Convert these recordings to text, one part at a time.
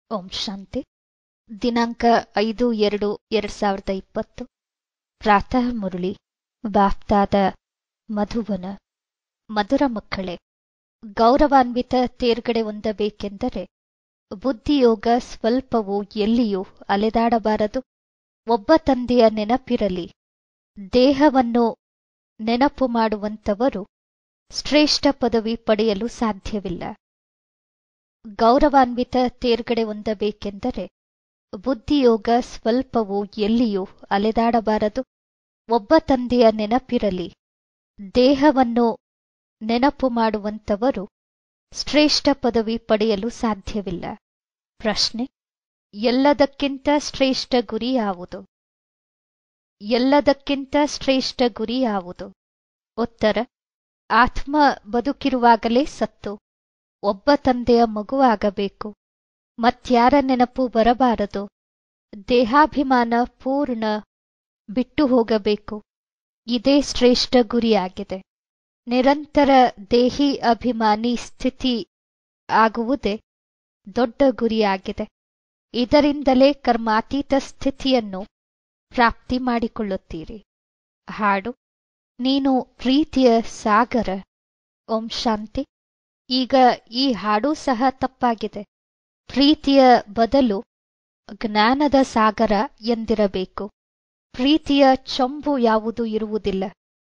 ಓಂ ಶಾಂತಿ ದಿನಾಂಕ ಐದು ಎರಡು ಎರಡು ಸಾವಿರದ ಇಪ್ಪತ್ತು ಪ್ರಾತಃ ಮುರಳಿ ಬಾಪ್ತಾದ ಮಧುವನ ಮಧುರ ಮಕ್ಕಳೇ ಗೌರವಾನ್ವಿತ ತೇರ್ಗಡೆ ಹೊಂದಬೇಕೆಂದರೆ ಬುದ್ಧಿಯೋಗ ಸ್ವಲ್ಪವೂ ಎಲ್ಲಿಯೂ ಅಲೆದಾಡಬಾರದು ಒಬ್ಬ ತಂದೆಯ ನೆನಪಿರಲಿ ದೇಹವನ್ನು ನೆನಪು ಮಾಡುವಂತವರು ಶ್ರೇಷ್ಠ ಪದವಿ ಪಡೆಯಲು ಸಾಧ್ಯವಿಲ್ಲ ಗೌರವಾನ್ವಿತ ತೇರ್ಗಡೆ ಹೊಂದಬೇಕೆಂದರೆ ಬುದ್ಧಿಯೋಗ ಸ್ವಲ್ಪವೂ ಎಲ್ಲಿಯೂ ಅಲೆದಾಡಬಾರದು ಒಬ್ಬ ತಂದೆಯ ನೆನಪಿರಲಿ ದೇಹವನ್ನು ನೆನಪು ಮಾಡುವಂತವರು ಶ್ರೇಷ್ಠ ಪದವಿ ಪಡೆಯಲು ಸಾಧ್ಯವಿಲ್ಲ ಪ್ರಶ್ನೆ ಎಲ್ಲದಕ್ಕಿಂತ ಶ್ರೇಷ್ಠ ಗುರಿ ಯಾವುದು ಎಲ್ಲದಕ್ಕಿಂತ ಶ್ರೇಷ್ಠ ಗುರಿ ಯಾವುದು ಉತ್ತರ ಆತ್ಮ ಬದುಕಿರುವಾಗಲೇ ಸತ್ತು ಒಬ್ಬ ತಂದೆಯ ಮಗುವಾಗಬೇಕು ಮತ್ಯಾರ ನೆನಪು ಬರಬಾರದು ದೇಹಾಭಿಮಾನ ಪೂರ್ಣ ಬಿಟ್ಟು ಹೋಗಬೇಕು ಇದೇ ಶ್ರೇಷ್ಠ ಗುರಿಯಾಗಿದೆ ನಿರಂತರ ದೇಹಿ ಅಭಿಮಾನಿ ಸ್ಥಿತಿ ಆಗುವುದೇ ದೊಡ್ಡ ಗುರಿಯಾಗಿದೆ ಇದರಿಂದಲೇ ಕರ್ಮಾತೀತ ಸ್ಥಿತಿಯನ್ನು ಪ್ರಾಪ್ತಿ ಮಾಡಿಕೊಳ್ಳುತ್ತೀರಿ ಹಾಡು ನೀನು ಪ್ರೀತಿಯ ಸಾಗರ ಓಂ ಶಾಂತಿ ಈಗ ಈ ಹಾಡು ಸಹ ತಪ್ಪಾಗಿದೆ ಪ್ರೀತಿಯ ಬದಲು ಜ್ಞಾನದ ಸಾಗರ ಎಂದಿರಬೇಕು ಪ್ರೀತಿಯ ಚಂಬು ಯಾವುದು ಇರುವುದಿಲ್ಲ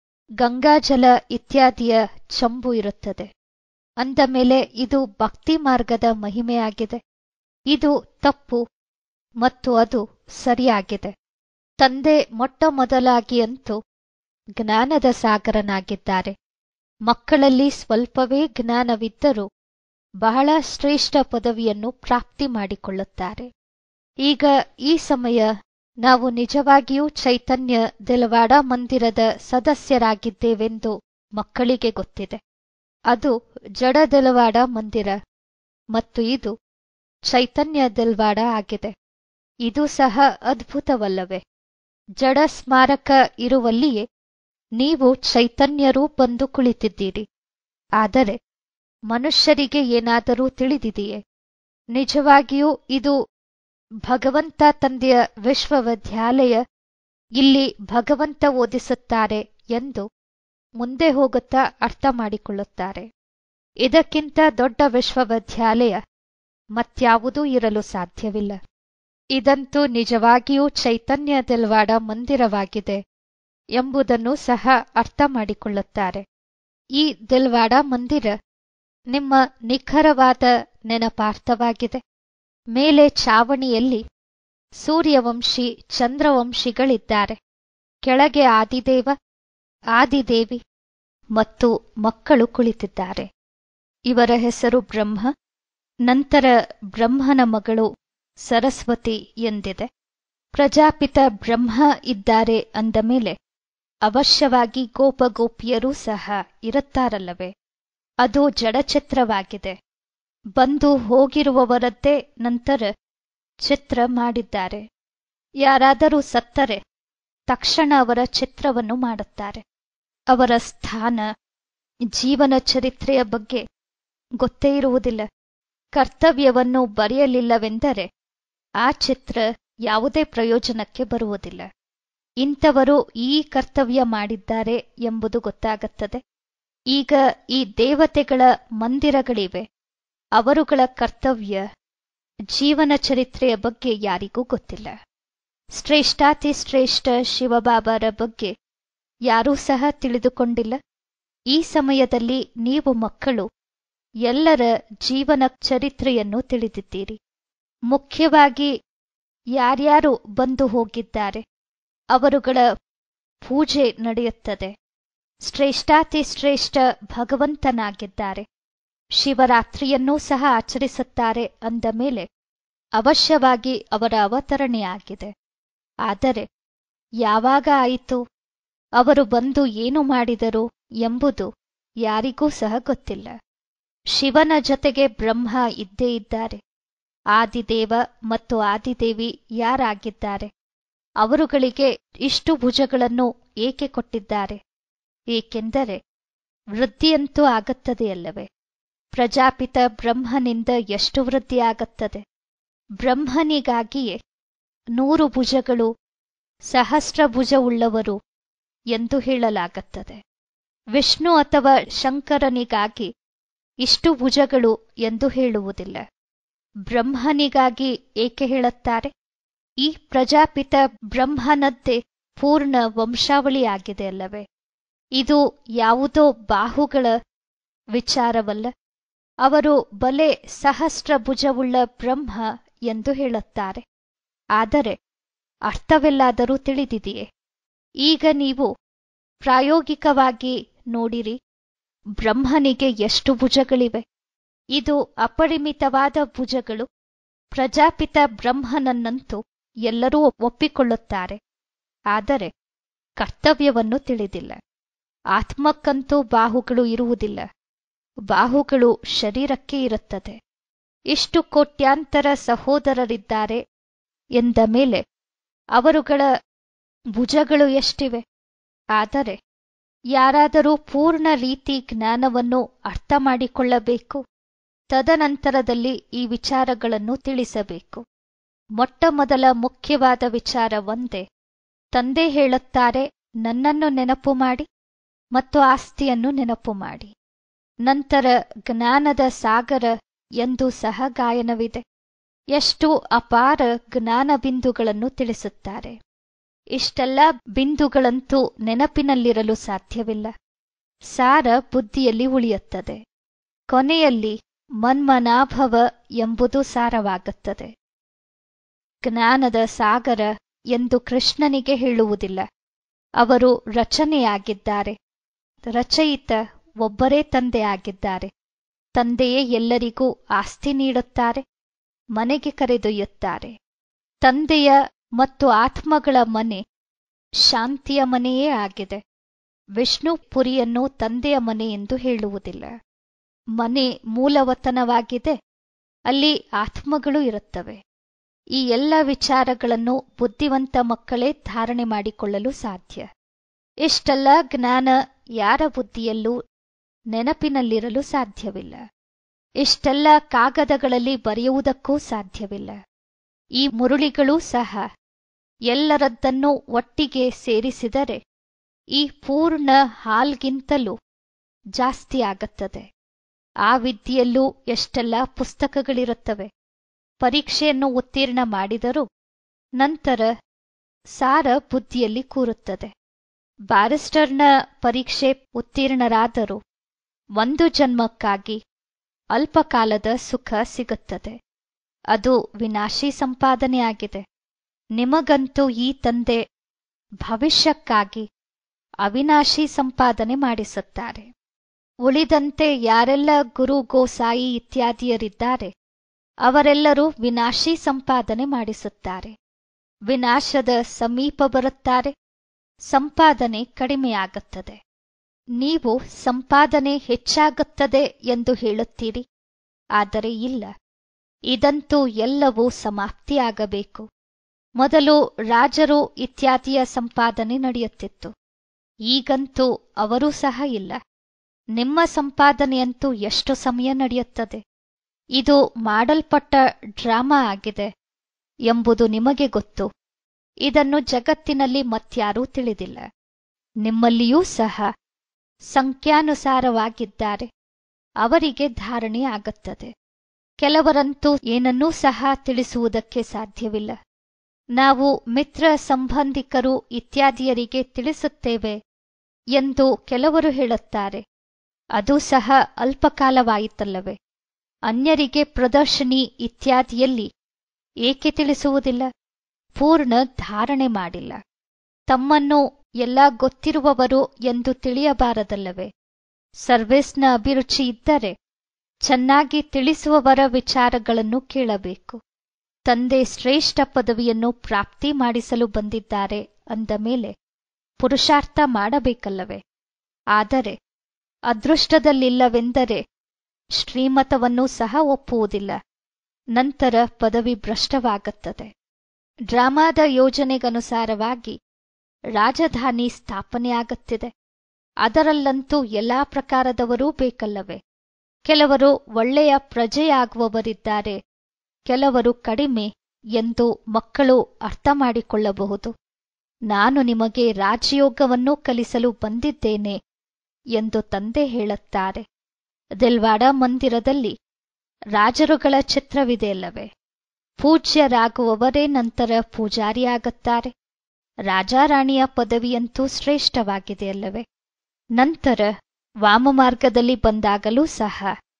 ಗಂಗಾಜಲ ಇತ್ಯಾದಿಯ ಚಂಬು ಇರುತ್ತದೆ ಅಂದ ಮೇಲೆ ಇದು ಭಕ್ತಿ ಮಾರ್ಗದ ಮಹಿಮೆಯಾಗಿದೆ ಇದು ತಪ್ಪು ಮತ್ತು ಅದು ಸರಿಯಾಗಿದೆ ತಂದೆ ಮೊಟ್ಟ ಮೊದಲಾಗಿ ಅಂತೂ ಜ್ಞಾನದ ಸಾಗರನಾಗಿದ್ದಾರೆ ಮಕ್ಕಳಲ್ಲಿ ಸ್ವಲ್ಪವೇ ಜ್ಞಾನವಿದ್ದರೂ ಬಹಳ ಶ್ರೇಷ್ಠ ಪದವಿಯನ್ನು ಪ್ರಾಪ್ತಿ ಮಾಡಿಕೊಳ್ಳುತ್ತಾರೆ ಈಗ ಈ ಸಮಯ ನಾವು ನಿಜವಾಗಿಯೂ ಚೈತನ್ಯ ದಿಲವಾಡ ಮಂದಿರದ ಸದಸ್ಯರಾಗಿದ್ದೇವೆಂದು ಮಕ್ಕಳಿಗೆ ಗೊತ್ತಿದೆ ಅದು ಜಡ ದಿಲವಾಡ ಮಂದಿರ ಮತ್ತು ಇದು ಚೈತನ್ಯ ದಿಲ್ವಾಡ ಆಗಿದೆ ಇದು ಸಹ ಅದ್ಭುತವಲ್ಲವೇ ಜಡ ಸ್ಮಾರಕ ಇರುವಲ್ಲಿಯೇ ನೀವು ಚೈತನ್ಯರೂ ಬಂದು ಕುಳಿತಿದ್ದೀರಿ ಆದರೆ ಮನುಷ್ಯರಿಗೆ ಏನಾದರೂ ತಿಳಿದಿದೆಯೇ ನಿಜವಾಗಿಯೂ ಇದು ಭಗವಂತ ತಂದೆಯ ವಿಶ್ವವಿದ್ಯಾಲಯ ಇಲ್ಲಿ ಭಗವಂತ ಓದಿಸುತ್ತಾರೆ ಎಂದು ಮುಂದೆ ಹೋಗುತ್ತಾ ಅರ್ಥ ಮಾಡಿಕೊಳ್ಳುತ್ತಾರೆ ಇದಕ್ಕಿಂತ ದೊಡ್ಡ ವಿಶ್ವವಿದ್ಯಾಲಯ ಮತ್ಯಾವುದೂ ಇರಲು ಸಾಧ್ಯವಿಲ್ಲ ಇದಂತೂ ನಿಜವಾಗಿಯೂ ಚೈತನ್ಯ ದಿಲ್ವಾಡ ಮಂದಿರವಾಗಿದೆ ಎಂಬುದನ್ನು ಸಹ ಅರ್ಥ ಮಾಡಿಕೊಳ್ಳುತ್ತಾರೆ ಈ ದಿಲ್ವಾಡ ಮಂದಿರ ನಿಮ್ಮ ನಿಖರವಾದ ನೆನಪಾರ್ಥವಾಗಿದೆ ಮೇಲೆ ಚಾವಣಿಯಲ್ಲಿ ಸೂರ್ಯವಂಶಿ ಚಂದ್ರವಂಶಿಗಳಿದ್ದಾರೆ ಕೆಳಗೆ ಆದಿದೇವ ಆದಿದೇವಿ ಮತ್ತು ಮಕ್ಕಳು ಕುಳಿತಿದ್ದಾರೆ ಇವರ ಹೆಸರು ಬ್ರಹ್ಮ ನಂತರ ಬ್ರಹ್ಮನ ಮಗಳು ಸರಸ್ವತಿ ಎಂದಿದೆ ಪ್ರಜಾಪಿತ ಬ್ರಹ್ಮ ಇದ್ದಾರೆ ಅಂದ ಮೇಲೆ ಅವಶ್ಯವಾಗಿ ಗೋಪಗೋಪಿಯರೂ ಸಹ ಇರುತ್ತಾರಲ್ಲವೇ ಅದು ಜಡಚಿತ್ರವಾಗಿದೆ ಬಂದು ಹೋಗಿರುವವರದ್ದೇ ನಂತರ ಚಿತ್ರ ಮಾಡಿದ್ದಾರೆ ಯಾರಾದರೂ ಸತ್ತರೆ ತಕ್ಷಣ ಅವರ ಚಿತ್ರವನ್ನು ಮಾಡುತ್ತಾರೆ ಅವರ ಸ್ಥಾನ ಜೀವನ ಚರಿತ್ರೆಯ ಬಗ್ಗೆ ಗೊತ್ತೇ ಇರುವುದಿಲ್ಲ ಕರ್ತವ್ಯವನ್ನು ಬರೆಯಲಿಲ್ಲವೆಂದರೆ ಆ ಚಿತ್ರ ಯಾವುದೇ ಪ್ರಯೋಜನಕ್ಕೆ ಬರುವುದಿಲ್ಲ ಇಂಥವರು ಈ ಕರ್ತವ್ಯ ಮಾಡಿದ್ದಾರೆ ಎಂಬುದು ಗೊತ್ತಾಗುತ್ತದೆ ಈಗ ಈ ದೇವತೆಗಳ ಮಂದಿರಗಳಿವೆ ಅವರುಗಳ ಕರ್ತವ್ಯ ಜೀವನ ಚರಿತ್ರೆಯ ಬಗ್ಗೆ ಯಾರಿಗೂ ಗೊತ್ತಿಲ್ಲ ಶ್ರೇಷ್ಠಾತಿ ಶ್ರೇಷ್ಠ ಶಿವಬಾಬಾರ ಬಗ್ಗೆ ಯಾರೂ ಸಹ ತಿಳಿದುಕೊಂಡಿಲ್ಲ ಈ ಸಮಯದಲ್ಲಿ ನೀವು ಮಕ್ಕಳು ಎಲ್ಲರ ಜೀವನ ಚರಿತ್ರೆಯನ್ನು ತಿಳಿದಿದ್ದೀರಿ ಮುಖ್ಯವಾಗಿ ಯಾರ್ಯಾರು ಬಂದು ಹೋಗಿದ್ದಾರೆ ಅವರುಗಳ ಪೂಜೆ ನಡೆಯುತ್ತದೆ ಶ್ರೇಷ್ಠಾತಿ ಶ್ರೇಷ್ಠ ಭಗವಂತನಾಗಿದ್ದಾರೆ ಶಿವರಾತ್ರಿಯನ್ನೂ ಸಹ ಆಚರಿಸುತ್ತಾರೆ ಅಂದ ಮೇಲೆ ಅವಶ್ಯವಾಗಿ ಅವರ ಅವತರಣೆಯಾಗಿದೆ ಆದರೆ ಯಾವಾಗ ಆಯಿತು ಅವರು ಬಂದು ಏನು ಮಾಡಿದರು ಎಂಬುದು ಯಾರಿಗೂ ಸಹ ಗೊತ್ತಿಲ್ಲ ಶಿವನ ಜೊತೆಗೆ ಬ್ರಹ್ಮ ಇದ್ದೇ ಇದ್ದಾರೆ ಆದಿದೇವ ಮತ್ತು ಆದಿದೇವಿ ಯಾರಾಗಿದ್ದಾರೆ ಅವರುಗಳಿಗೆ ಇಷ್ಟು ಭುಜಗಳನ್ನು ಏಕೆ ಕೊಟ್ಟಿದ್ದಾರೆ ಏಕೆಂದರೆ ವೃದ್ಧಿಯಂತೂ ಆಗುತ್ತದೆಯಲ್ಲವೇ ಪ್ರಜಾಪಿತ ಬ್ರಹ್ಮನಿಂದ ಎಷ್ಟು ವೃದ್ಧಿಯಾಗುತ್ತದೆ ಬ್ರಹ್ಮನಿಗಾಗಿಯೇ ನೂರು ಭುಜಗಳು ಸಹಸ್ರ ಭುಜವುಳ್ಳವರು ಎಂದು ಹೇಳಲಾಗುತ್ತದೆ ವಿಷ್ಣು ಅಥವಾ ಶಂಕರನಿಗಾಗಿ ಇಷ್ಟು ಭುಜಗಳು ಎಂದು ಹೇಳುವುದಿಲ್ಲ ಬ್ರಹ್ಮನಿಗಾಗಿ ಏಕೆ ಹೇಳುತ್ತಾರೆ ಈ ಪ್ರಜಾಪಿತ ಬ್ರಹ್ಮನದ್ದೇ ಪೂರ್ಣ ವಂಶಾವಳಿಯಾಗಿದೆ ಅಲ್ಲವೇ ಇದು ಯಾವುದೋ ಬಾಹುಗಳ ವಿಚಾರವಲ್ಲ ಅವರು ಬಲೆ ಸಹಸ್ರ ಭುಜವುಳ್ಳ ಬ್ರಹ್ಮ ಎಂದು ಹೇಳುತ್ತಾರೆ ಆದರೆ ಅರ್ಥವೆಲ್ಲಾದರೂ ತಿಳಿದಿದೆಯೇ ಈಗ ನೀವು ಪ್ರಾಯೋಗಿಕವಾಗಿ ನೋಡಿರಿ ಬ್ರಹ್ಮನಿಗೆ ಎಷ್ಟು ಭುಜಗಳಿವೆ ಇದು ಅಪರಿಮಿತವಾದ ಭುಜಗಳು ಪ್ರಜಾಪಿತ ಬ್ರಹ್ಮನನ್ನಂತೂ ಎಲ್ಲರೂ ಒಪ್ಪಿಕೊಳ್ಳುತ್ತಾರೆ ಆದರೆ ಕರ್ತವ್ಯವನ್ನು ತಿಳಿದಿಲ್ಲ ಆತ್ಮಕ್ಕಂತೂ ಬಾಹುಗಳು ಇರುವುದಿಲ್ಲ ಬಾಹುಗಳು ಶರೀರಕ್ಕೆ ಇರುತ್ತದೆ ಇಷ್ಟು ಕೋಟ್ಯಾಂತರ ಸಹೋದರರಿದ್ದಾರೆ ಎಂದ ಮೇಲೆ ಅವರುಗಳ ಭುಜಗಳು ಎಷ್ಟಿವೆ ಆದರೆ ಯಾರಾದರೂ ಪೂರ್ಣ ರೀತಿ ಜ್ಞಾನವನ್ನು ಅರ್ಥ ಮಾಡಿಕೊಳ್ಳಬೇಕು ತದನಂತರದಲ್ಲಿ ಈ ವಿಚಾರಗಳನ್ನು ತಿಳಿಸಬೇಕು ಮೊಟ್ಟ ಮೊದಲ ಮುಖ್ಯವಾದ ವಿಚಾರ ಒಂದೇ ತಂದೆ ಹೇಳುತ್ತಾರೆ ನನ್ನನ್ನು ನೆನಪು ಮಾಡಿ ಮತ್ತು ಆಸ್ತಿಯನ್ನು ನೆನಪು ಮಾಡಿ ನಂತರ ಜ್ಞಾನದ ಸಾಗರ ಎಂದು ಸಹ ಗಾಯನವಿದೆ ಎಷ್ಟು ಅಪಾರ ಜ್ಞಾನ ಬಿಂದುಗಳನ್ನು ತಿಳಿಸುತ್ತಾರೆ ಇಷ್ಟೆಲ್ಲ ಬಿಂದುಗಳಂತೂ ನೆನಪಿನಲ್ಲಿರಲು ಸಾಧ್ಯವಿಲ್ಲ ಸಾರ ಬುದ್ಧಿಯಲ್ಲಿ ಉಳಿಯುತ್ತದೆ ಕೊನೆಯಲ್ಲಿ ಮನ್ಮನಾಭವ ಎಂಬುದು ಸಾರವಾಗುತ್ತದೆ ಜ್ಞಾನದ ಸಾಗರ ಎಂದು ಕೃಷ್ಣನಿಗೆ ಹೇಳುವುದಿಲ್ಲ ಅವರು ರಚನೆಯಾಗಿದ್ದಾರೆ ರಚಯಿತ ಒಬ್ಬರೇ ತಂದೆ ಆಗಿದ್ದಾರೆ ತಂದೆಯೇ ಎಲ್ಲರಿಗೂ ಆಸ್ತಿ ನೀಡುತ್ತಾರೆ ಮನೆಗೆ ಕರೆದೊಯ್ಯುತ್ತಾರೆ ತಂದೆಯ ಮತ್ತು ಆತ್ಮಗಳ ಮನೆ ಶಾಂತಿಯ ಮನೆಯೇ ಆಗಿದೆ ವಿಷ್ಣು ಪುರಿಯನ್ನು ತಂದೆಯ ಮನೆ ಎಂದು ಹೇಳುವುದಿಲ್ಲ ಮನೆ ಮೂಲವತನವಾಗಿದೆ ಅಲ್ಲಿ ಆತ್ಮಗಳು ಇರುತ್ತವೆ ಈ ಎಲ್ಲ ವಿಚಾರಗಳನ್ನು ಬುದ್ಧಿವಂತ ಮಕ್ಕಳೇ ಧಾರಣೆ ಮಾಡಿಕೊಳ್ಳಲು ಸಾಧ್ಯ ಇಷ್ಟೆಲ್ಲ ಜ್ಞಾನ ಯಾರ ಬುದ್ಧಿಯಲ್ಲೂ ನೆನಪಿನಲ್ಲಿರಲು ಸಾಧ್ಯವಿಲ್ಲ ಇಷ್ಟೆಲ್ಲ ಕಾಗದಗಳಲ್ಲಿ ಬರೆಯುವುದಕ್ಕೂ ಸಾಧ್ಯವಿಲ್ಲ ಈ ಮುರುಳಿಗಳೂ ಸಹ ಎಲ್ಲರದ್ದನ್ನೂ ಒಟ್ಟಿಗೆ ಸೇರಿಸಿದರೆ ಈ ಪೂರ್ಣ ಹಾಲ್ಗಿಂತಲೂ ಜಾಸ್ತಿ ಆಗುತ್ತದೆ ಆ ವಿದ್ಯೆಯಲ್ಲೂ ಎಷ್ಟೆಲ್ಲ ಪುಸ್ತಕಗಳಿರುತ್ತವೆ ಪರೀಕ್ಷೆಯನ್ನು ಉತ್ತೀರ್ಣ ಮಾಡಿದರೂ ನಂತರ ಸಾರ ಬುದ್ಧಿಯಲ್ಲಿ ಕೂರುತ್ತದೆ ಬ್ಯಾರಿಸ್ಟರ್ನ ಪರೀಕ್ಷೆ ಉತ್ತೀರ್ಣರಾದರೂ ಒಂದು ಜನ್ಮಕ್ಕಾಗಿ ಅಲ್ಪಕಾಲದ ಸುಖ ಸಿಗುತ್ತದೆ ಅದು ವಿನಾಶಿ ಸಂಪಾದನೆಯಾಗಿದೆ ನಿಮಗಂತೂ ಈ ತಂದೆ ಭವಿಷ್ಯಕ್ಕಾಗಿ ಅವಿನಾಶಿ ಸಂಪಾದನೆ ಮಾಡಿಸುತ್ತಾರೆ ಉಳಿದಂತೆ ಯಾರೆಲ್ಲ ಗುರು ಗೋಸಾಯಿ ಇತ್ಯಾದಿಯರಿದ್ದಾರೆ ಅವರೆಲ್ಲರೂ ವಿನಾಶಿ ಸಂಪಾದನೆ ಮಾಡಿಸುತ್ತಾರೆ ವಿನಾಶದ ಸಮೀಪ ಬರುತ್ತಾರೆ ಸಂಪಾದನೆ ಕಡಿಮೆಯಾಗುತ್ತದೆ ನೀವು ಸಂಪಾದನೆ ಹೆಚ್ಚಾಗುತ್ತದೆ ಎಂದು ಹೇಳುತ್ತೀರಿ ಆದರೆ ಇಲ್ಲ ಇದಂತೂ ಎಲ್ಲವೂ ಸಮಾಪ್ತಿಯಾಗಬೇಕು ಮೊದಲು ರಾಜರು ಇತ್ಯಾದಿಯ ಸಂಪಾದನೆ ನಡೆಯುತ್ತಿತ್ತು ಈಗಂತೂ ಅವರೂ ಸಹ ಇಲ್ಲ ನಿಮ್ಮ ಸಂಪಾದನೆಯಂತೂ ಎಷ್ಟು ಸಮಯ ನಡೆಯುತ್ತದೆ ಇದು ಮಾಡಲ್ಪಟ್ಟ ಡ್ರಾಮಾ ಆಗಿದೆ ಎಂಬುದು ನಿಮಗೆ ಗೊತ್ತು ಇದನ್ನು ಜಗತ್ತಿನಲ್ಲಿ ಮತ್ಯಾರೂ ತಿಳಿದಿಲ್ಲ ನಿಮ್ಮಲ್ಲಿಯೂ ಸಹ ಸಂಖ್ಯಾನುಸಾರವಾಗಿದ್ದಾರೆ ಅವರಿಗೆ ಧಾರಣೆ ಆಗುತ್ತದೆ ಕೆಲವರಂತೂ ಏನನ್ನೂ ಸಹ ತಿಳಿಸುವುದಕ್ಕೆ ಸಾಧ್ಯವಿಲ್ಲ ನಾವು ಮಿತ್ರ ಸಂಬಂಧಿಕರು ಇತ್ಯಾದಿಯರಿಗೆ ತಿಳಿಸುತ್ತೇವೆ ಎಂದು ಕೆಲವರು ಹೇಳುತ್ತಾರೆ ಅದು ಸಹ ಅಲ್ಪಕಾಲವಾಯಿತಲ್ಲವೇ ಅನ್ಯರಿಗೆ ಪ್ರದರ್ಶನಿ ಇತ್ಯಾದಿಯಲ್ಲಿ ಏಕೆ ತಿಳಿಸುವುದಿಲ್ಲ ಪೂರ್ಣ ಧಾರಣೆ ಮಾಡಿಲ್ಲ ತಮ್ಮನ್ನು ಎಲ್ಲ ಗೊತ್ತಿರುವವರು ಎಂದು ತಿಳಿಯಬಾರದಲ್ಲವೇ ಸರ್ವಿಸ್ನ ಅಭಿರುಚಿ ಇದ್ದರೆ ಚೆನ್ನಾಗಿ ತಿಳಿಸುವವರ ವಿಚಾರಗಳನ್ನು ಕೇಳಬೇಕು ತಂದೆ ಶ್ರೇಷ್ಠ ಪದವಿಯನ್ನು ಪ್ರಾಪ್ತಿ ಮಾಡಿಸಲು ಬಂದಿದ್ದಾರೆ ಅಂದ ಮೇಲೆ ಪುರುಷಾರ್ಥ ಮಾಡಬೇಕಲ್ಲವೇ ಆದರೆ ಅದೃಷ್ಟದಲ್ಲಿಲ್ಲವೆಂದರೆ ಶ್ರೀಮತವನ್ನೂ ಸಹ ಒಪ್ಪುವುದಿಲ್ಲ ನಂತರ ಪದವಿ ಭ್ರಷ್ಟವಾಗುತ್ತದೆ ಡ್ರಾಮಾದ ಯೋಜನೆಗನುಸಾರವಾಗಿ ರಾಜಧಾನಿ ಸ್ಥಾಪನೆಯಾಗುತ್ತಿದೆ ಅದರಲ್ಲಂತೂ ಎಲ್ಲಾ ಪ್ರಕಾರದವರೂ ಬೇಕಲ್ಲವೇ ಕೆಲವರು ಒಳ್ಳೆಯ ಪ್ರಜೆಯಾಗುವವರಿದ್ದಾರೆ ಕೆಲವರು ಕಡಿಮೆ ಎಂದು ಮಕ್ಕಳು ಅರ್ಥ ಮಾಡಿಕೊಳ್ಳಬಹುದು ನಾನು ನಿಮಗೆ ರಾಜಯೋಗವನ್ನು ಕಲಿಸಲು ಬಂದಿದ್ದೇನೆ ಎಂದು ತಂದೆ ಹೇಳುತ್ತಾರೆ ದಿಲ್ವಾಡ ಮಂದಿರದಲ್ಲಿ ರಾಜರುಗಳ ಚಿತ್ರವಿದೆಯಲ್ಲವೇ ಪೂಜ್ಯರಾಗುವವರೇ ನಂತರ ಪೂಜಾರಿಯಾಗುತ್ತಾರೆ ರಾಜಾರಾಣಿಯ ಪದವಿಯಂತೂ ಶ್ರೇಷ್ಠವಾಗಿದೆಯಲ್ಲವೇ ನಂತರ ವಾಮಮಾರ್ಗದಲ್ಲಿ ಬಂದಾಗಲೂ ಸಹ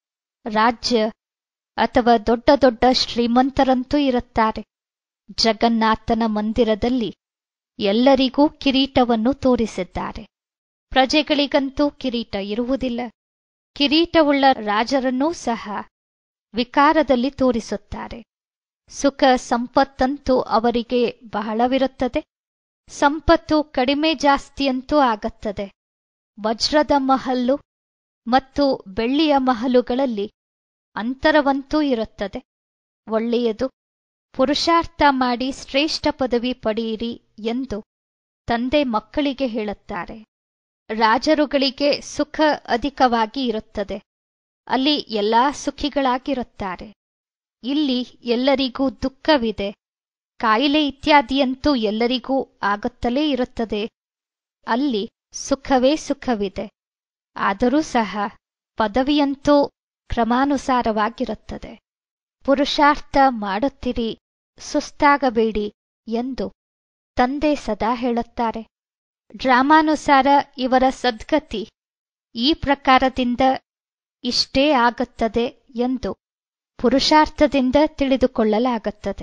ರಾಜ್ಯ ಅಥವಾ ದೊಡ್ಡ ದೊಡ್ಡ ಶ್ರೀಮಂತರಂತೂ ಇರುತ್ತಾರೆ ಜಗನ್ನಾಥನ ಮಂದಿರದಲ್ಲಿ ಎಲ್ಲರಿಗೂ ಕಿರೀಟವನ್ನು ತೋರಿಸಿದ್ದಾರೆ ಪ್ರಜೆಗಳಿಗಂತೂ ಕಿರೀಟ ಇರುವುದಿಲ್ಲ ಕಿರೀಟವುಳ್ಳ ರಾಜರನ್ನೂ ಸಹ ವಿಕಾರದಲ್ಲಿ ತೋರಿಸುತ್ತಾರೆ ಸುಖ ಸಂಪತ್ತಂತೂ ಅವರಿಗೆ ಬಹಳವಿರುತ್ತದೆ ಸಂಪತ್ತು ಕಡಿಮೆ ಜಾಸ್ತಿಯಂತೂ ಆಗತ್ತದೆ ವಜ್ರದ ಮಹಲ್ಲು ಮತ್ತು ಬೆಳ್ಳಿಯ ಮಹಲುಗಳಲ್ಲಿ ಅಂತರವಂತೂ ಇರುತ್ತದೆ ಒಳ್ಳೆಯದು ಪುರುಷಾರ್ಥ ಮಾಡಿ ಶ್ರೇಷ್ಠ ಪದವಿ ಪಡೆಯಿರಿ ಎಂದು ತಂದೆ ಮಕ್ಕಳಿಗೆ ಹೇಳುತ್ತಾರೆ ರಾಜರುಗಳಿಗೆ ಸುಖ ಅಧಿಕವಾಗಿ ಇರುತ್ತದೆ ಅಲ್ಲಿ ಎಲ್ಲಾ ಸುಖಿಗಳಾಗಿರುತ್ತಾರೆ ಇಲ್ಲಿ ಎಲ್ಲರಿಗೂ ದುಃಖವಿದೆ ಕಾಯಿಲೆ ಇತ್ಯಾದಿಯಂತೂ ಎಲ್ಲರಿಗೂ ಆಗುತ್ತಲೇ ಇರುತ್ತದೆ ಅಲ್ಲಿ ಸುಖವೇ ಸುಖವಿದೆ ಆದರೂ ಸಹ ಪದವಿಯಂತೂ ಕ್ರಮಾನುಸಾರವಾಗಿರುತ್ತದೆ ಪುರುಷಾರ್ಥ ಮಾಡುತ್ತಿರಿ ಸುಸ್ತಾಗಬೇಡಿ ಎಂದು ತಂದೆ ಸದಾ ಹೇಳುತ್ತಾರೆ ಡ್ರಾಮಾನುಸಾರ ಇವರ ಸದ್ಗತಿ ಈ ಪ್ರಕಾರದಿಂದ ಇಷ್ಟೇ ಆಗುತ್ತದೆ ಎಂದು ಪುರುಷಾರ್ಥದಿಂದ ತಿಳಿದುಕೊಳ್ಳಲಾಗುತ್ತದೆ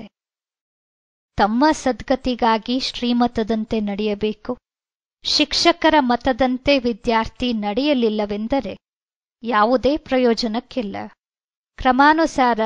ತಮ್ಮ ಸದ್ಗತಿಗಾಗಿ ಶ್ರೀಮತದಂತೆ ನಡೆಯಬೇಕು ಶಿಕ್ಷಕರ ಮತದಂತೆ ವಿದ್ಯಾರ್ಥಿ ನಡೆಯಲಿಲ್ಲವೆಂದರೆ ಯಾವುದೇ ಪ್ರಯೋಜನಕ್ಕಿಲ್ಲ ಕ್ರಮಾನುಸಾರ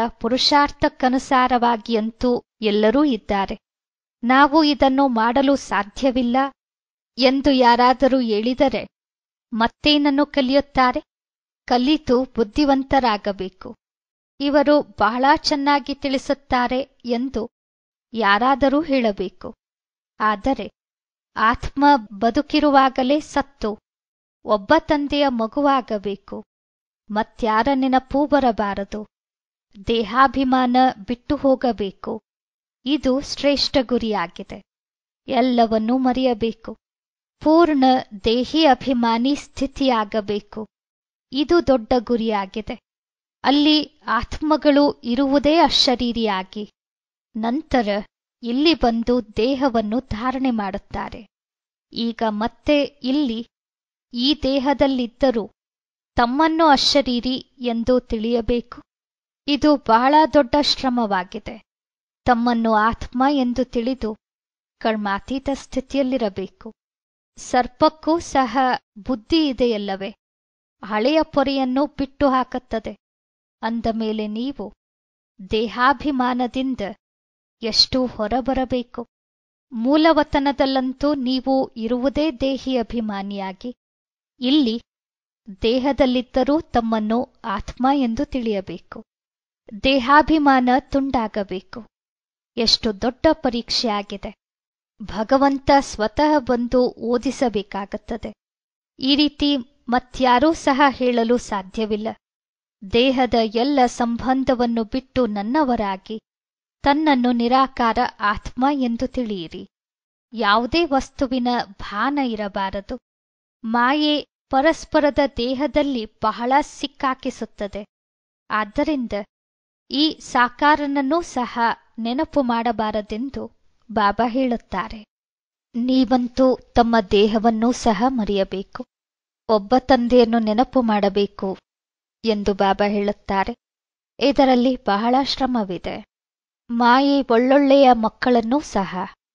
ಪುರುಷಾರ್ಥಕ್ಕನುಸಾರವಾಗಿಯಂತೂ ಎಲ್ಲರೂ ಇದ್ದಾರೆ ನಾವು ಇದನ್ನು ಮಾಡಲು ಸಾಧ್ಯವಿಲ್ಲ ಎಂದು ಯಾರಾದರೂ ಹೇಳಿದರೆ ಮತ್ತೇನನ್ನು ಕಲಿಯುತ್ತಾರೆ ಕಲಿತು ಬುದ್ಧಿವಂತರಾಗಬೇಕು ಇವರು ಬಹಳ ಚೆನ್ನಾಗಿ ತಿಳಿಸುತ್ತಾರೆ ಎಂದು ಯಾರಾದರೂ ಹೇಳಬೇಕು ಆದರೆ ಆತ್ಮ ಬದುಕಿರುವಾಗಲೇ ಸತ್ತು ಒಬ್ಬ ತಂದೆಯ ಮಗುವಾಗಬೇಕು ಮತ್ಯಾರ ನೆನಪೂ ಬರಬಾರದು ದೇಹಾಭಿಮಾನ ಬಿಟ್ಟು ಹೋಗಬೇಕು ಇದು ಶ್ರೇಷ್ಠ ಗುರಿಯಾಗಿದೆ ಎಲ್ಲವನ್ನೂ ಮರೆಯಬೇಕು ಪೂರ್ಣ ದೇಹಿ ಅಭಿಮಾನಿ ಸ್ಥಿತಿಯಾಗಬೇಕು ಇದು ದೊಡ್ಡ ಗುರಿಯಾಗಿದೆ ಅಲ್ಲಿ ಆತ್ಮಗಳು ಇರುವುದೇ ಅಶರೀರಿಯಾಗಿ ನಂತರ ಇಲ್ಲಿ ಬಂದು ದೇಹವನ್ನು ಧಾರಣೆ ಮಾಡುತ್ತಾರೆ ಈಗ ಮತ್ತೆ ಇಲ್ಲಿ ಈ ದೇಹದಲ್ಲಿದ್ದರೂ ತಮ್ಮನ್ನು ಅಶರೀರಿ ಎಂದು ತಿಳಿಯಬೇಕು ಇದು ಬಹಳ ದೊಡ್ಡ ಶ್ರಮವಾಗಿದೆ ತಮ್ಮನ್ನು ಆತ್ಮ ಎಂದು ತಿಳಿದು ಕರ್ಮಾತೀತ ಸ್ಥಿತಿಯಲ್ಲಿರಬೇಕು ಸರ್ಪಕ್ಕೂ ಸಹ ಬುದ್ಧಿ ಇದೆಯಲ್ಲವೇ ಹಳೆಯ ಪೊರೆಯನ್ನು ಬಿಟ್ಟು ಹಾಕುತ್ತದೆ ಅಂದ ಮೇಲೆ ನೀವು ದೇಹಾಭಿಮಾನದಿಂದ ಎಷ್ಟು ಹೊರಬರಬೇಕು ಮೂಲವತನದಲ್ಲಂತೂ ನೀವು ಇರುವುದೇ ದೇಹಿ ಅಭಿಮಾನಿಯಾಗಿ ಇಲ್ಲಿ ದೇಹದಲ್ಲಿದ್ದರೂ ತಮ್ಮನ್ನು ಆತ್ಮ ಎಂದು ತಿಳಿಯಬೇಕು ದೇಹಾಭಿಮಾನ ತುಂಡಾಗಬೇಕು ಎಷ್ಟು ದೊಡ್ಡ ಪರೀಕ್ಷೆಯಾಗಿದೆ ಭಗವಂತ ಸ್ವತಃ ಬಂದು ಓದಿಸಬೇಕಾಗುತ್ತದೆ ಈ ರೀತಿ ಮತ್ಯಾರೂ ಸಹ ಹೇಳಲು ಸಾಧ್ಯವಿಲ್ಲ ದೇಹದ ಎಲ್ಲ ಸಂಬಂಧವನ್ನು ಬಿಟ್ಟು ನನ್ನವರಾಗಿ ತನ್ನನ್ನು ನಿರಾಕಾರ ಆತ್ಮ ಎಂದು ತಿಳಿಯಿರಿ ಯಾವುದೇ ವಸ್ತುವಿನ ಭಾನ ಇರಬಾರದು ಮಾಯೆ ಪರಸ್ಪರದ ದೇಹದಲ್ಲಿ ಬಹಳ ಸಿಕ್ಕಾಕಿಸುತ್ತದೆ ಆದ್ದರಿಂದ ಈ ಸಾಕಾರನನ್ನೂ ಸಹ ನೆನಪು ಮಾಡಬಾರದೆಂದು ಬಾಬಾ ಹೇಳುತ್ತಾರೆ ನೀವಂತೂ ತಮ್ಮ ದೇಹವನ್ನೂ ಸಹ ಮರೆಯಬೇಕು ಒಬ್ಬ ತಂದೆಯನ್ನು ನೆನಪು ಮಾಡಬೇಕು ಎಂದು ಬಾಬಾ ಹೇಳುತ್ತಾರೆ ಇದರಲ್ಲಿ ಬಹಳ ಶ್ರಮವಿದೆ ಮಾಯೆ ಒಳ್ಳೊಳ್ಳೆಯ ಮಕ್ಕಳನ್ನೂ ಸಹ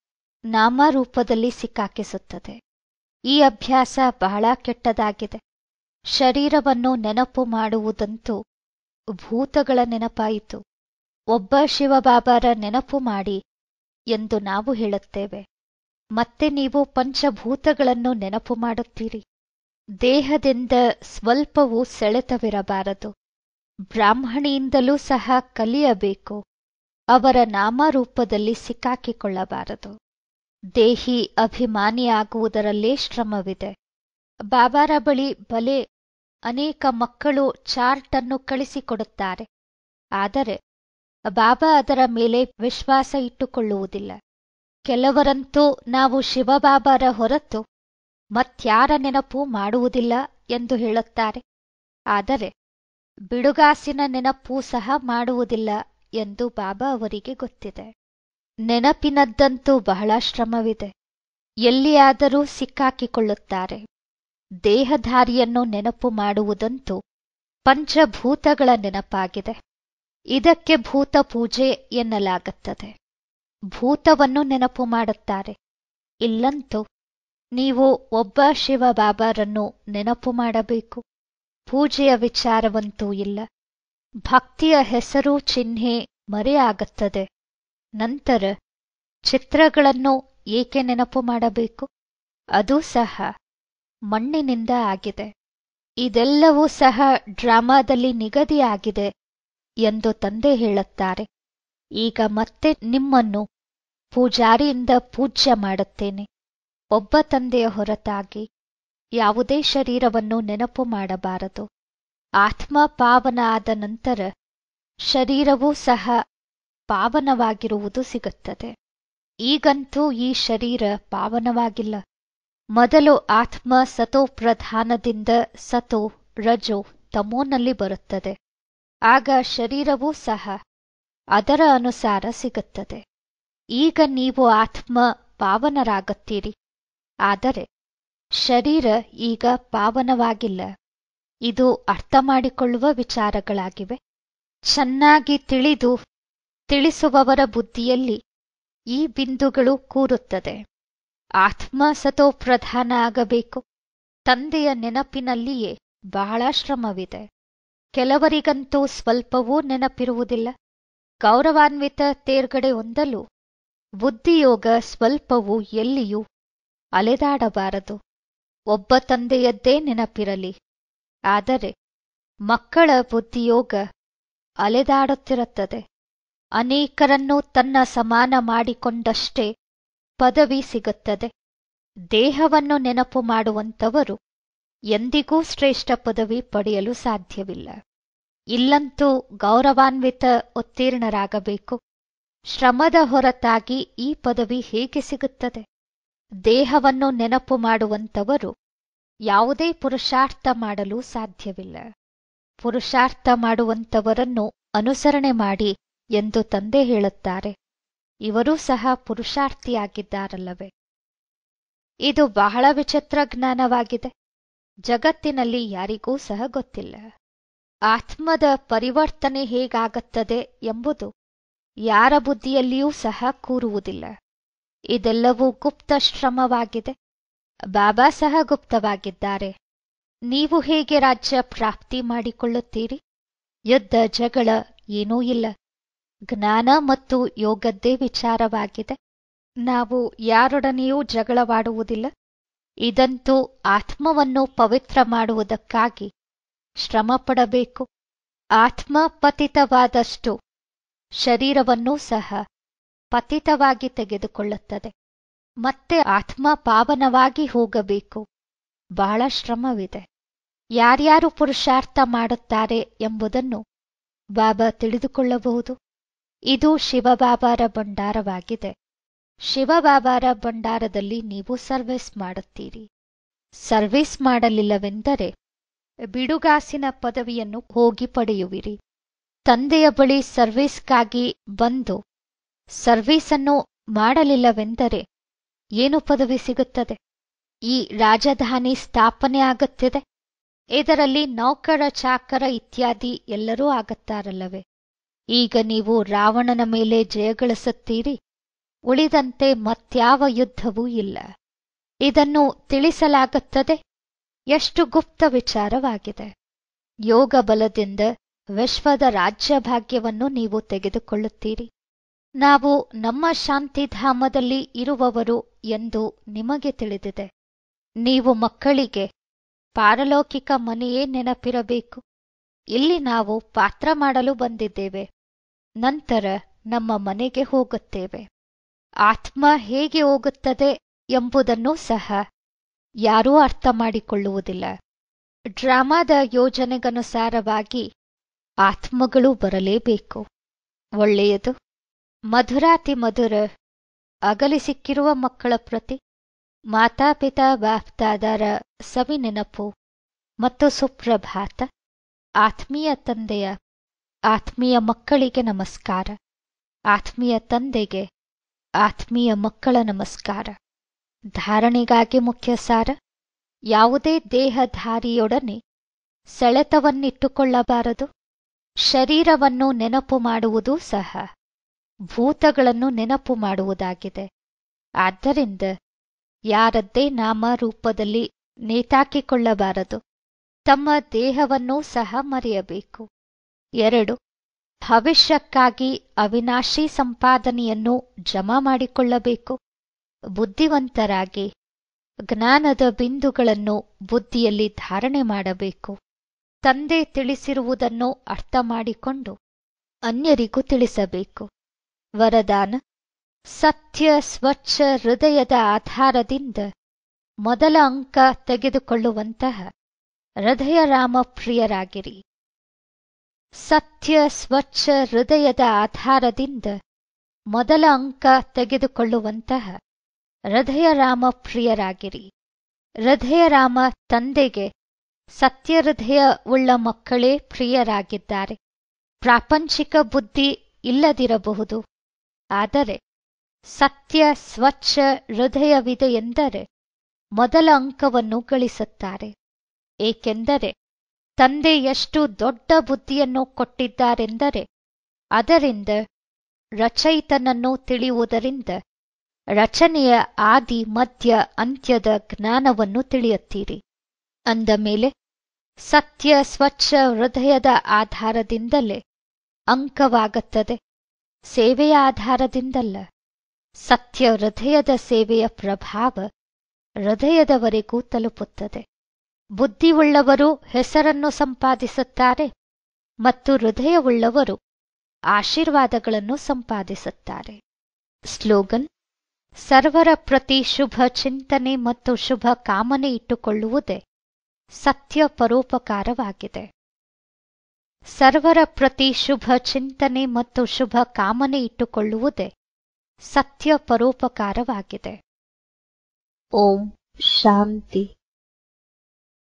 ನಾಮರೂಪದಲ್ಲಿ ಸಿಕ್ಕಾಕಿಸುತ್ತದೆ ಈ ಅಭ್ಯಾಸ ಬಹಳ ಕೆಟ್ಟದಾಗಿದೆ ಶರೀರವನ್ನು ನೆನಪು ಮಾಡುವುದಂತೂ ಭೂತಗಳ ನೆನಪಾಯಿತು ಒಬ್ಬ ಶಿವಬಾಬಾರ ನೆನಪು ಮಾಡಿ ಎಂದು ನಾವು ಹೇಳುತ್ತೇವೆ ಮತ್ತೆ ನೀವು ಪಂಚಭೂತಗಳನ್ನು ನೆನಪು ಮಾಡುತ್ತೀರಿ ದೇಹದಿಂದ ಸ್ವಲ್ಪವೂ ಸೆಳೆತವಿರಬಾರದು ಬ್ರಾಹ್ಮಣಿಯಿಂದಲೂ ಸಹ ಕಲಿಯಬೇಕು ಅವರ ನಾಮರೂಪದಲ್ಲಿ ಸಿಕ್ಕಾಕಿಕೊಳ್ಳಬಾರದು ದೇಹಿ ಅಭಿಮಾನಿಯಾಗುವುದರಲ್ಲೇ ಶ್ರಮವಿದೆ ಬಾಬಾರ ಬಳಿ ಬಲೆ ಅನೇಕ ಮಕ್ಕಳು ಚಾರ್ಟ್ ಅನ್ನು ಕಳಿಸಿಕೊಡುತ್ತಾರೆ ಆದರೆ ಬಾಬಾ ಅದರ ಮೇಲೆ ವಿಶ್ವಾಸ ಇಟ್ಟುಕೊಳ್ಳುವುದಿಲ್ಲ ಕೆಲವರಂತೂ ನಾವು ಶಿವಬಾಬಾರ ಹೊರತು ಮತ್ಯಾರ ನೆನಪು ಮಾಡುವುದಿಲ್ಲ ಎಂದು ಹೇಳುತ್ತಾರೆ ಆದರೆ ಬಿಡುಗಾಸಿನ ನೆನಪೂ ಸಹ ಮಾಡುವುದಿಲ್ಲ ಎಂದು ಬಾಬಾ ಅವರಿಗೆ ಗೊತ್ತಿದೆ ನೆನಪಿನದ್ದಂತೂ ಬಹಳ ಶ್ರಮವಿದೆ ಎಲ್ಲಿಯಾದರೂ ಸಿಕ್ಕಾಕಿಕೊಳ್ಳುತ್ತಾರೆ ದೇಹಧಾರಿಯನ್ನು ನೆನಪು ಮಾಡುವುದಂತೂ ಪಂಚಭೂತಗಳ ನೆನಪಾಗಿದೆ ಇದಕ್ಕೆ ಭೂತ ಪೂಜೆ ಎನ್ನಲಾಗುತ್ತದೆ ಭೂತವನ್ನು ನೆನಪು ಮಾಡುತ್ತಾರೆ ಇಲ್ಲಂತೂ ನೀವು ಒಬ್ಬ ಶಿವಬಾಬಾರನ್ನು ನೆನಪು ಮಾಡಬೇಕು ಪೂಜೆಯ ವಿಚಾರವಂತೂ ಇಲ್ಲ ಭಕ್ತಿಯ ಹೆಸರು ಚಿಹ್ನೆ ಮರೆಯಾಗುತ್ತದೆ ನಂತರ ಚಿತ್ರಗಳನ್ನು ಏಕೆ ನೆನಪು ಮಾಡಬೇಕು ಅದು ಸಹ ಮಣ್ಣಿನಿಂದ ಆಗಿದೆ ಇದೆಲ್ಲವೂ ಸಹ ಡ್ರಾಮಾದಲ್ಲಿ ನಿಗದಿಯಾಗಿದೆ ಎಂದು ತಂದೆ ಹೇಳುತ್ತಾರೆ ಈಗ ಮತ್ತೆ ನಿಮ್ಮನ್ನು ಪೂಜಾರಿಯಿಂದ ಪೂಜ್ಯ ಮಾಡುತ್ತೇನೆ ಒಬ್ಬ ತಂದೆಯ ಹೊರತಾಗಿ ಯಾವುದೇ ಶರೀರವನ್ನು ನೆನಪು ಮಾಡಬಾರದು ಆತ್ಮ ಪಾವನ ಆದ ನಂತರ ಶರೀರವೂ ಸಹ ಪಾವನವಾಗಿರುವುದು ಸಿಗುತ್ತದೆ ಈಗಂತೂ ಈ ಶರೀರ ಪಾವನವಾಗಿಲ್ಲ ಮೊದಲು ಆತ್ಮ ಸತೋ ಪ್ರಧಾನದಿಂದ ಸತೋ ರಜೋ ತಮೋನಲ್ಲಿ ಬರುತ್ತದೆ ಆಗ ಶರೀರವೂ ಸಹ ಅದರ ಅನುಸಾರ ಸಿಗುತ್ತದೆ ಈಗ ನೀವು ಆತ್ಮ ಪಾವನರಾಗುತ್ತೀರಿ ಆದರೆ ಶರೀರ ಈಗ ಪಾವನವಾಗಿಲ್ಲ ಇದು ಅರ್ಥ ಮಾಡಿಕೊಳ್ಳುವ ವಿಚಾರಗಳಾಗಿವೆ ಚೆನ್ನಾಗಿ ತಿಳಿದು ತಿಳಿಸುವವರ ಬುದ್ಧಿಯಲ್ಲಿ ಈ ಬಿಂದುಗಳು ಕೂರುತ್ತದೆ ಆತ್ಮ ಸತೋ ಪ್ರಧಾನ ಆಗಬೇಕು ತಂದೆಯ ನೆನಪಿನಲ್ಲಿಯೇ ಬಹಳ ಶ್ರಮವಿದೆ ಕೆಲವರಿಗಂತೂ ಸ್ವಲ್ಪವೂ ನೆನಪಿರುವುದಿಲ್ಲ ಗೌರವಾನ್ವಿತ ತೇರ್ಗಡೆ ಹೊಂದಲು ಬುದ್ಧಿಯೋಗ ಸ್ವಲ್ಪವೂ ಎಲ್ಲಿಯೂ ಅಲೆದಾಡಬಾರದು ಒಬ್ಬ ತಂದೆಯದ್ದೇ ನೆನಪಿರಲಿ ಆದರೆ ಮಕ್ಕಳ ಬುದ್ಧಿಯೋಗ ಅಲೆದಾಡುತ್ತಿರುತ್ತದೆ ಅನೇಕರನ್ನು ತನ್ನ ಸಮಾನ ಮಾಡಿಕೊಂಡಷ್ಟೇ ಪದವಿ ಸಿಗುತ್ತದೆ ದೇಹವನ್ನು ನೆನಪು ಮಾಡುವಂತವರು ಎಂದಿಗೂ ಶ್ರೇಷ್ಠ ಪದವಿ ಪಡೆಯಲು ಸಾಧ್ಯವಿಲ್ಲ ಇಲ್ಲಂತೂ ಗೌರವಾನ್ವಿತ ಉತ್ತೀರ್ಣರಾಗಬೇಕು ಶ್ರಮದ ಹೊರತಾಗಿ ಈ ಪದವಿ ಹೇಗೆ ಸಿಗುತ್ತದೆ ದೇಹವನ್ನು ನೆನಪು ಮಾಡುವಂತವರು ಯಾವುದೇ ಪುರುಷಾರ್ಥ ಮಾಡಲು ಸಾಧ್ಯವಿಲ್ಲ ಪುರುಷಾರ್ಥ ಮಾಡುವಂತವರನ್ನು ಅನುಸರಣೆ ಮಾಡಿ ಎಂದು ತಂದೆ ಹೇಳುತ್ತಾರೆ ಇವರೂ ಸಹ ಪುರುಷಾರ್ಥಿಯಾಗಿದ್ದಾರಲ್ಲವೇ ಇದು ಬಹಳ ವಿಚಿತ್ರ ಜ್ಞಾನವಾಗಿದೆ ಜಗತ್ತಿನಲ್ಲಿ ಯಾರಿಗೂ ಸಹ ಗೊತ್ತಿಲ್ಲ ಆತ್ಮದ ಪರಿವರ್ತನೆ ಹೇಗಾಗುತ್ತದೆ ಎಂಬುದು ಯಾರ ಬುದ್ಧಿಯಲ್ಲಿಯೂ ಸಹ ಕೂರುವುದಿಲ್ಲ ಇದೆಲ್ಲವೂ ಗುಪ್ತ ಶ್ರಮವಾಗಿದೆ ಬಾಬಾ ಸಹ ಗುಪ್ತವಾಗಿದ್ದಾರೆ ನೀವು ಹೇಗೆ ರಾಜ್ಯ ಪ್ರಾಪ್ತಿ ಮಾಡಿಕೊಳ್ಳುತ್ತೀರಿ ಯುದ್ಧ ಜಗಳ ಏನೂ ಇಲ್ಲ ಜ್ಞಾನ ಮತ್ತು ಯೋಗದ್ದೇ ವಿಚಾರವಾಗಿದೆ ನಾವು ಯಾರೊಡನೆಯೂ ಜಗಳವಾಡುವುದಿಲ್ಲ ಇದಂತೂ ಆತ್ಮವನ್ನು ಪವಿತ್ರ ಮಾಡುವುದಕ್ಕಾಗಿ ಶ್ರಮಪಡಬೇಕು ಆತ್ಮ ಪತಿತವಾದಷ್ಟು ಶರೀರವನ್ನೂ ಸಹ ಪತಿತವಾಗಿ ತೆಗೆದುಕೊಳ್ಳುತ್ತದೆ ಮತ್ತೆ ಆತ್ಮ ಪಾವನವಾಗಿ ಹೋಗಬೇಕು ಬಹಳ ಶ್ರಮವಿದೆ ಯಾರ್ಯಾರು ಪುರುಷಾರ್ಥ ಮಾಡುತ್ತಾರೆ ಎಂಬುದನ್ನು ಬಾಬಾ ತಿಳಿದುಕೊಳ್ಳಬಹುದು ಇದು ಶಿವಬಾಬಾರ ಭಂಡಾರವಾಗಿದೆ ಶಿವಬಾಬಾರ ಭಂಡಾರದಲ್ಲಿ ನೀವು ಸರ್ವಿಸ್ ಮಾಡುತ್ತೀರಿ ಸರ್ವಿಸ್ ಮಾಡಲಿಲ್ಲವೆಂದರೆ ಬಿಡುಗಾಸಿನ ಪದವಿಯನ್ನು ಹೋಗಿ ಪಡೆಯುವಿರಿ ತಂದೆಯ ಬಳಿ ಸರ್ವಿಸ್ಗಾಗಿ ಬಂದು ಸರ್ವೀಸನ್ನು ಮಾಡಲಿಲ್ಲವೆಂದರೆ ಏನು ಪದವಿ ಸಿಗುತ್ತದೆ ಈ ರಾಜಧಾನಿ ಸ್ಥಾಪನೆ ಆಗುತ್ತಿದೆ ಇದರಲ್ಲಿ ನೌಕರ ಚಾಕರ ಇತ್ಯಾದಿ ಎಲ್ಲರೂ ಆಗುತ್ತಾರಲ್ಲವೇ ಈಗ ನೀವು ರಾವಣನ ಮೇಲೆ ಜಯಗಳಿಸುತ್ತೀರಿ ಉಳಿದಂತೆ ಮತ್ಯಾವ ಯುದ್ಧವೂ ಇಲ್ಲ ಇದನ್ನು ತಿಳಿಸಲಾಗುತ್ತದೆ ಎಷ್ಟು ಗುಪ್ತ ವಿಚಾರವಾಗಿದೆ ಯೋಗ ಬಲದಿಂದ ವಿಶ್ವದ ರಾಜ್ಯಭಾಗ್ಯವನ್ನು ನೀವು ತೆಗೆದುಕೊಳ್ಳುತ್ತೀರಿ ನಾವು ನಮ್ಮ ಶಾಂತಿಧಾಮದಲ್ಲಿ ಇರುವವರು ಎಂದು ನಿಮಗೆ ತಿಳಿದಿದೆ ನೀವು ಮಕ್ಕಳಿಗೆ ಪಾರಲೌಕಿಕ ಮನೆಯೇ ನೆನಪಿರಬೇಕು ಇಲ್ಲಿ ನಾವು ಪಾತ್ರ ಮಾಡಲು ಬಂದಿದ್ದೇವೆ ನಂತರ ನಮ್ಮ ಮನೆಗೆ ಹೋಗುತ್ತೇವೆ ಆತ್ಮ ಹೇಗೆ ಹೋಗುತ್ತದೆ ಎಂಬುದನ್ನು ಸಹ ಯಾರೂ ಅರ್ಥ ಮಾಡಿಕೊಳ್ಳುವುದಿಲ್ಲ ಡ್ರಾಮಾದ ಯೋಜನೆಗನುಸಾರವಾಗಿ ಆತ್ಮಗಳು ಬರಲೇಬೇಕು ಒಳ್ಳೆಯದು ಮಧುರಾತಿ ಮಧುರ ಅಗಲಿ ಸಿಕ್ಕಿರುವ ಮಕ್ಕಳ ಪ್ರತಿ ಮಾತಾಪಿತಾ ಬಾಪ್ದಾದರ ಸವಿ ನೆನಪು ಮತ್ತು ಸುಪ್ರಭಾತ ಆತ್ಮೀಯ ತಂದೆಯ ಆತ್ಮೀಯ ಮಕ್ಕಳಿಗೆ ನಮಸ್ಕಾರ ಆತ್ಮೀಯ ತಂದೆಗೆ ಆತ್ಮೀಯ ಮಕ್ಕಳ ನಮಸ್ಕಾರ ಧಾರಣೆಗಾಗಿ ಮುಖ್ಯ ಸಾರ ಯಾವುದೇ ದೇಹಧಾರಿಯೊಡನೆ ಸೆಳೆತವನ್ನಿಟ್ಟುಕೊಳ್ಳಬಾರದು ಶರೀರವನ್ನು ನೆನಪು ಮಾಡುವುದೂ ಸಹ ಭೂತಗಳನ್ನು ನೆನಪು ಮಾಡುವುದಾಗಿದೆ ಆದ್ದರಿಂದ ಯಾರದ್ದೇ ನಾಮ ರೂಪದಲ್ಲಿ ನೇತಾಕಿಕೊಳ್ಳಬಾರದು ತಮ್ಮ ದೇಹವನ್ನೂ ಸಹ ಮರೆಯಬೇಕು ಎರಡು ಭವಿಷ್ಯಕ್ಕಾಗಿ ಅವಿನಾಶಿ ಸಂಪಾದನೆಯನ್ನು ಜಮಾ ಮಾಡಿಕೊಳ್ಳಬೇಕು ಬುದ್ಧಿವಂತರಾಗಿ ಜ್ಞಾನದ ಬಿಂದುಗಳನ್ನು ಬುದ್ಧಿಯಲ್ಲಿ ಧಾರಣೆ ಮಾಡಬೇಕು ತಂದೆ ತಿಳಿಸಿರುವುದನ್ನು ಅರ್ಥ ಮಾಡಿಕೊಂಡು ಅನ್ಯರಿಗೂ ತಿಳಿಸಬೇಕು ವರದಾನ ಸತ್ಯ ಸ್ವಚ್ಛ ಹೃದಯದ ಆಧಾರದಿಂದ ಮೊದಲ ಅಂಕ ತೆಗೆದುಕೊಳ್ಳುವಂತಹ ಹೃದಯ ರಾಮಪ್ರಿಯರಾಗಿರಿ ಸತ್ಯ ಸ್ವಚ್ಛ ಹೃದಯದ ಆಧಾರದಿಂದ ಮೊದಲ ಅಂಕ ತೆಗೆದುಕೊಳ್ಳುವಂತಹ ಹೃದಯ ರಾಮಪ್ರಿಯರಾಗಿರಿ ಹೃದಯ ರಾಮ ತಂದೆಗೆ ಸತ್ಯ ಹೃದಯ ಉಳ್ಳ ಮಕ್ಕಳೇ ಪ್ರಿಯರಾಗಿದ್ದಾರೆ ಪ್ರಾಪಂಚಿಕ ಬುದ್ಧಿ ಇಲ್ಲದಿರಬಹುದು ಆದರೆ ಸತ್ಯ ಸ್ವಚ್ಛ ಹೃದಯವಿದೆ ಎಂದರೆ ಮೊದಲ ಅಂಕವನ್ನು ಗಳಿಸುತ್ತಾರೆ ಏಕೆಂದರೆ ತಂದೆ ಎಷ್ಟು ದೊಡ್ಡ ಬುದ್ಧಿಯನ್ನು ಕೊಟ್ಟಿದ್ದಾರೆಂದರೆ ಅದರಿಂದ ರಚಯಿತನನ್ನು ತಿಳಿಯುವುದರಿಂದ ರಚನೆಯ ಆದಿ ಮಧ್ಯ ಅಂತ್ಯದ ಜ್ಞಾನವನ್ನು ತಿಳಿಯುತ್ತೀರಿ ಅಂದ ಮೇಲೆ ಸತ್ಯ ಸ್ವಚ್ಛ ಹೃದಯದ ಆಧಾರದಿಂದಲೇ ಅಂಕವಾಗುತ್ತದೆ ಸೇವೆಯ ಆಧಾರದಿಂದಲ್ಲ ಸತ್ಯ ಹೃದಯದ ಸೇವೆಯ ಪ್ರಭಾವ ಹೃದಯದವರೆಗೂ ತಲುಪುತ್ತದೆ ಬುದ್ಧಿಯುಳ್ಳವರು ಹೆಸರನ್ನು ಸಂಪಾದಿಸುತ್ತಾರೆ ಮತ್ತು ಹೃದಯವುಳ್ಳವರು ಆಶೀರ್ವಾದಗಳನ್ನು ಸಂಪಾದಿಸುತ್ತಾರೆ ಸ್ಲೋಗನ್ ಸರ್ವರ ಪ್ರತಿ ಶುಭ ಚಿಂತನೆ ಮತ್ತು ಶುಭ ಕಾಮನೆ ಇಟ್ಟುಕೊಳ್ಳುವುದೇ ಸತ್ಯ ಪರೋಪಕಾರವಾಗಿದೆ ಸರ್ವರ ಪ್ರತಿ ಶುಭ ಚಿಂತನೆ ಮತ್ತು ಶುಭ ಕಾಮನೆ ಇಟ್ಟುಕೊಳ್ಳುವುದೇ ಸತ್ಯ ಪರೋಪಕಾರವಾಗಿದೆ ಓಂ ಶಾಂತಿ